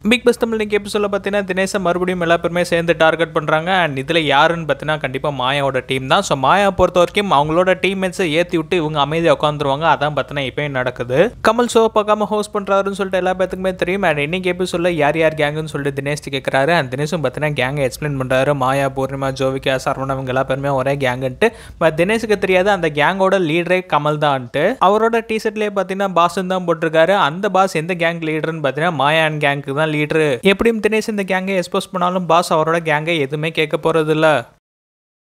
big pass Tamil இன்னைக்கு எபிசோட பார்த்தீங்கன்னா தினேசை மறுபடியும் எல்லா பேருமே சேர்ந்து டார்கெட் பண்ணுறாங்க அண்ட் இதில் யாருன்னு பார்த்தீங்கன்னா கண்டிப்பாக மாயாவோட டீம் தான் ஸோ மாயா பொறுத்த வரைக்கும் அவங்களோட டீம்மேட்ஸை ஏற்றி விட்டு இவங்க அமைதியாக உட்காந்துருவாங்க அதான் பார்த்தீங்கன்னா இப்போயும் நடக்குது கமல் ஷோ பார்க்காம ஹோஸ்ட் பண்ணுறாருன்னு சொல்லிட்டு எல்லா பேத்துக்குமே தெரியும் அண்ட் இன்னைக்கு எபிசோட யார் யார் கேங்குன்னு சொல்லிட்டு தினேஷ் கேட்குறாரு அண்ட் தினேஷும் பார்த்தீங்கன்னா கேங்கை எக்ஸ்பிளைன் பண்ணுறாரு மாயா பூர்ணிமா ஜோவிகா சரவணன் இவங்க எல்லா பேருமே ஒரே கேங்குன்ட்டு பட் தினேஷுக்கு தெரியாது அந்த கேங்கோட லீடரே கமல் தான்ட்டு அவரோட டிஷர்ட்லேயே பார்த்தீங்கன்னா பாஸ்ன்னு தான் போட்டிருக்காரு அந்த பாஸ் எந்த கேங் லீடர்னு பார்த்தீங்கன்னா மாயா அண்ட் கேங்க்கு தான் லீடரு எப்படியும் தினேஷ் இந்த கேங்கை எக்ஸ்போஸ் பண்ணாலும் பாஸ் அவரோட கேங்கை எதுவுமே கேட்க போகிறது இல்லை